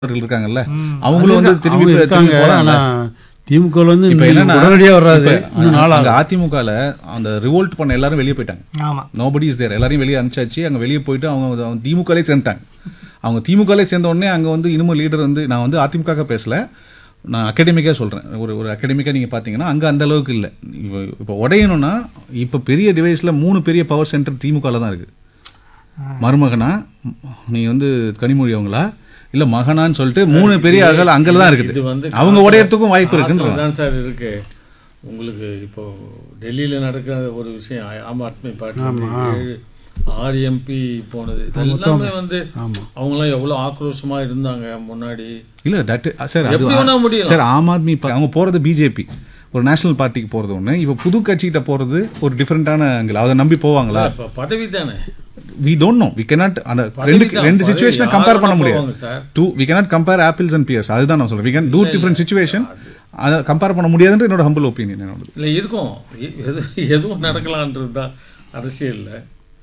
அவர்கள் இருக்காங்கல்ல ம். அவங்களும் வந்து அவங்க திரும்பி இருக்காங்க திரும்பி போறாங்க ஆனா திமுக வந்து இப்ப என்னன்னா உடனடியாக வராது இப்ப இன்னும் நாள் அங்க ஆகும் அதிமுகல அந்த ரிவோல்ட் பண்ண எல்லாரும் வெளியே போயிட்டாங்க ஆமா நோபடி இஸ் தேர் எல்லாரையும் வெளியே அனுப்பிச்சாச்சு அங்க வெளியே போயிட்டு அவங்க அவங்க திமுகலே சேர்ந்துட்டாங்க அவங்க திமுகலே சேர்ந்த உடனே அங்க வந்து இன்னமும் லீடர் வந்து நான் வந்து அதிமுக பேசல நான் அகாடமிக்காக சொல்கிறேன் ஒரு ஒரு அகாடமிக்காக நீங்கள் பார்த்தீங்கன்னா அங்கே அந்த அளவுக்கு இல்லை இப்போ இப்போ உடையணும்னா இப்போ பெரிய டிவைஸில் மூணு பெரிய பவர் சென்டர் திமுகவில் தான் இருக்குது மருமகனா நீ வந்து கனிமொழி அவங்களா இல்லை மகனான்னு சொல்லிட்டு மூணு பெரிய ஆள்கள் அங்கே தான் இது இருக்குது வந்து அவங்க காசு- உடையறதுக்கும் வாய்ப்பு காசுல இருக்குன்ற தான் சார் இருக்கு உங்களுக்கு இப்போ டெல்லியில நடக்கிற ஒரு விஷயம் ஆ- ஆம் ஆத்மி பார்ட்டி ஏழு ஆறு எம்பி போனது இதெல்லாமே வந்து அவங்களாம் எவ்வளோ ஆக்ரோஷமா இருந்தாங்க முன்னாடி இல்லை தட் சார் அது எப்படி வேணா முடியலாம் சார் ஆம் ஆத்மி பா- அவங்க போகிறது பிஜேபி ஒரு நேஷனல் பார்ட்டிக்கு போகிறது ஒன்று இப்போ புது கட்சிகிட்ட போகிறது ஒரு டிஃப்ரெண்ட்டான ஆங்கிள் அதை நம்பி போவாங்களா இப்போ பதவி தானே we don't know we cannot அந்த பதவி ரெண்டு தான். ரெண்டு பதவி சுச்சுவேஷனை யார் கம்பேர் பண்ண வேணா முடியாது போவாங்க sir. Do we cannot compare apples and pears அதுதான் நான் சொல்றேன் we can two different situation அதை கம்பேர் பண்ண முடியாதுன்ற என்னோட ஹம்பிள் ஒப்பீனியன் என்னோட இல்லை இருக்கும் எ- எது எதுவும் நடக்கலான்றது தான் அரசியல்ல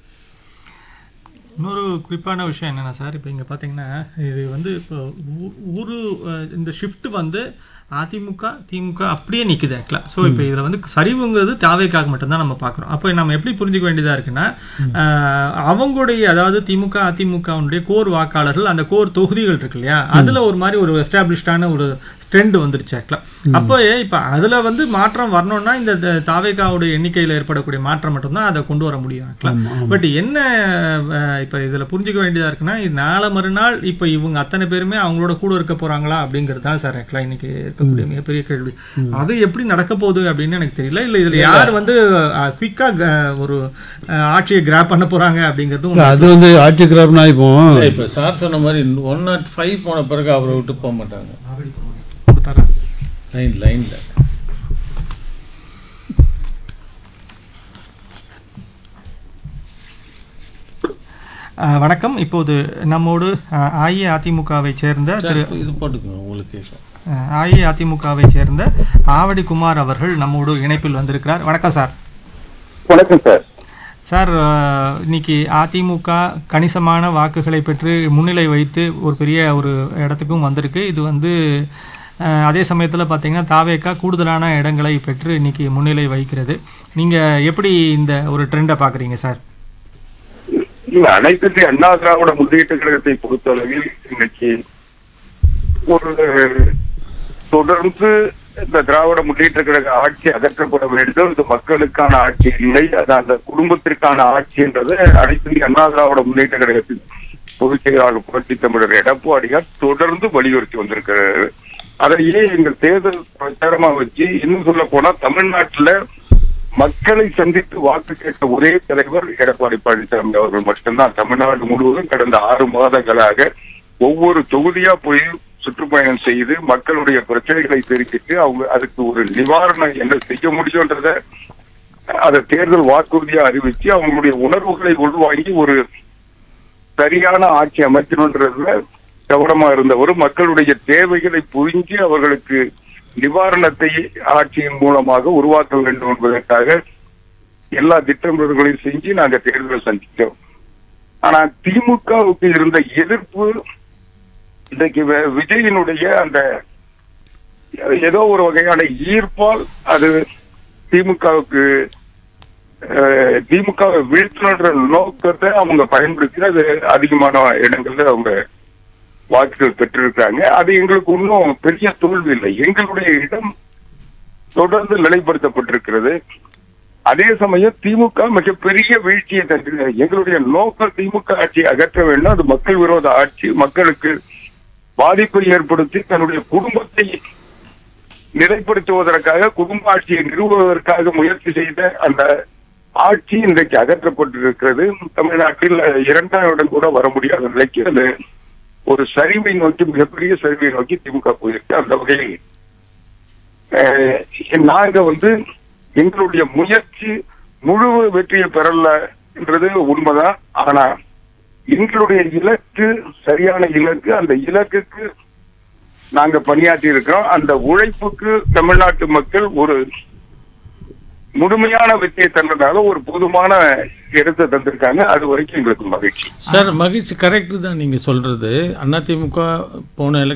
இன்னொரு குறிப்பான விஷயம் என்னென்னா சார் இப்போ இங்கே பார்த்தீங்கன்னா இது வந்து இப்போ ஊ- ஊரு அஹ், இந்த ஷிஃப்ட் வந்து அதிமுக திமுக அப்படியே நிற்குது ஆக்சுவலாக ஸோ இப்போ இதில் வந்து சரிவுங்கிறது தேவைக்காக மட்டும்தான் நம்ம பார்க்குறோம் அப்போ நம்ம எப்படி புரிஞ்சுக்க வேண்டியதாக இருக்குன்னா அஹ், அவங்களுடைய அதாவது திமுக அதிமுகவுடைய கோர் வாக்காளர்கள் அந்த கோர் தொகுதிகள் இருக்கு இல்லையா அதில் ஒரு மாதிரி ஒரு எஸ்டாப்ளிஷ்டான ஒரு ட்ரெண்ட் வந்துருச்சு ஆக்சுவலாக அப்போ இப்போ அதில் வந்து மாற்றம் வரணும்னா இந்த த- தாவேகாவுடைய எண்ணிக்கையில் ஏற்படக்கூடிய மாற்றம் மட்டும்தான் அதை கொண்டு வர முடியும் ஆக்சுவலாக பட் என்ன அஹ், இப்போ இதில் புரிஞ்சுக்க வேண்டியதாக இருக்குன்னா இது நாளை மறுநாள் இப்போ இவங்க அத்தனை பேருமே அவங்களோட கூட இருக்க போகிறாங்களா அப்படிங்கிறது தான் சார் ஆக்சுவலாக இன்னைக்கு இருக்கக்கூடிய மிகப்பெரிய கேள்வி அது எப்படி நடக்க போகுது அப்படின்னு எனக்கு தெரியல இல்லை இதில் யார் வந்து குயிக்காக ஒரு அஹ், ஆட்சியை கிராப் பண்ண போகிறாங்க அப்படிங்கிறதும் இல்ல, அது வந்து ஆட்சி கிராப்னா இப்போ இப்போ சார் சொன்ன மாதிரி ஒன் நாட் ஃபைவ் போன பிறகு அவரை விட்டு போக மாட்டாங்க வந்துட்டாரா லைன் லைன்ல அஹ், வணக்கம் இப்போது நம்மோடு அஹ், அஇஅதிமுகவை சேர்ந்த திரு இது போட்டுக்கோங்க உங்களுக்கு கேட்கும் அஹ், அஇஅதிமுகவை சேர்ந்த ஆவடி குமார் அவர்கள் நம்மோடு இணைப்பில் வந்திருக்கிறார் வணக்கம் சார் வணக்கம் சார் சார் அஹ், இன்னைக்கு அதிமுக கணிசமான வாக்குகளை பெற்று முன்னிலை வைத்து ஒரு பெரிய ஒரு இடத்துக்கும் வந்திருக்கு இது வந்து அஹ், அதே சமயத்தில் பார்த்தீங்கன்னா தாவேக்கா கூடுதலான இடங்களை பெற்று இன்னைக்கு முன்னிலை வைக்கிறது நீங்கள் எப்படி இந்த ஒரு ட்ரெண்டை பார்க்குறீங்க சார் இல்ல அனைத்து இந்திய அண்ணா திராவிட முன்னேற்ற கழகத்தை பொறுத்தளவில் இன்னைக்கு ஒரு தொடர்ந்து இந்த திராவிட முன்னேற்ற கழக ஆட்சி அகற்றப்பட வேண்டும் இது மக்களுக்கான ஆட்சி இல்லை அது அந்த குடும்பத்திற்கான ஆட்சி என்றது அனைத்து இந்திய அண்ணா திராவிட முன்னேற்ற கழகத்தின் பொதுச் செயலாளர் புரட்சி தமிழர் எடப்பாடியார் தொடர்ந்து வலியுறுத்தி வந்திருக்கிறார் அதையே எங்கள் தேர்தல் பிரச்சாரமா வச்சு இன்னும் சொல்ல போனா தமிழ்நாட்டுல மக்களை சந்தித்து வாக்கு கேட்ட ஒரே தலைவர் எடப்பாடி பழனிசாமி அவர்கள் மட்டும்தான் தமிழ்நாடு முழுவதும் கடந்த ஆறு மாதங்களாக ஒவ்வொரு தொகுதியா போய் சுற்றுப்பயணம் செய்து மக்களுடைய பிரச்சனைகளை தெரிவித்து அவங்க அதுக்கு ஒரு நிவாரணம் என்ன செய்ய முடியும்ன்றத அதை தேர்தல் வாக்குறுதியா அறிவிச்சு அவங்களுடைய உணர்வுகளை உள்வாங்கி ஒரு சரியான ஆட்சி அமைக்கணுன்றதுல கவனமா இருந்தவர் மக்களுடைய தேவைகளை புரிஞ்சு அவர்களுக்கு நிவாரணத்தை ஆட்சியின் மூலமாக உருவாக்க வேண்டும் என்பதற்காக எல்லா திட்டமிடல்களையும் செஞ்சு நாங்க தேர்தலை சந்தித்தோம் ஆனா திமுகவுக்கு இருந்த எதிர்ப்பு இன்றைக்கு வி- விஜயினுடைய அந்த ஏதோ ஒரு வகையான ஈர்ப்பால் அது திமுகவுக்கு அஹ், திமுகவை வீழ்த்தணுன்ற நோக்கத்தை அவங்க பயன்படுத்தி அது அதிகமான இடங்கள்ல அவங்க வாக்குகள் பெற்றிருக்காங்க அது எங்களுக்கு இன்னும் பெரிய தோல்வி இல்லை எங்களுடைய இடம் தொடர்ந்து நிலைப்படுத்தப்பட்டிருக்கிறது அதே சமயம் திமுக மிகப்பெரிய வீழ்ச்சியை தந்து எங்களுடைய நோக்கம் திமுக ஆட்சியை அகற்ற வேண்டும் அது மக்கள் விரோத ஆட்சி மக்களுக்கு பாதிப்பை ஏற்படுத்தி தன்னுடைய குடும்பத்தை நிலைப்படுத்துவதற்காக குடும்ப ஆட்சியை நிறுவுவதற்காக முயற்சி செய்த அந்த ஆட்சி இன்றைக்கு அகற்றப்பட்டிருக்கிறது தமிழ்நாட்டில் இரண்டாம் இடம் கூட வர முடியாத நிலைக்கு அது ஒரு சரிவை நோக்கி மிகப்பெரிய சரிவை நோக்கி திமுக போயிருக்கு அந்த வகையில் அஹ், நாங்க வந்து எங்களுடைய முயற்சி முழு வெற்றியை பெறலன்றது உண்மைதான் ஆனா எங்களுடைய இலக்கு சரியான இலக்கு அந்த இலக்குக்கு நாங்க பணியாற்றி இருக்கிறோம் அந்த உழைப்புக்கு தமிழ்நாட்டு மக்கள் ஒரு முழுமையான வெற்றியை தந்ததாக ஒரு போதுமான இடத்தை தந்திருக்காங்க அது வரைக்கும் எங்களுக்கு மகிழ்ச்சி சார் மகிழ்ச்சி கரெக்டு தான் நீங்கள் சொல்கிறது அதிமுக போன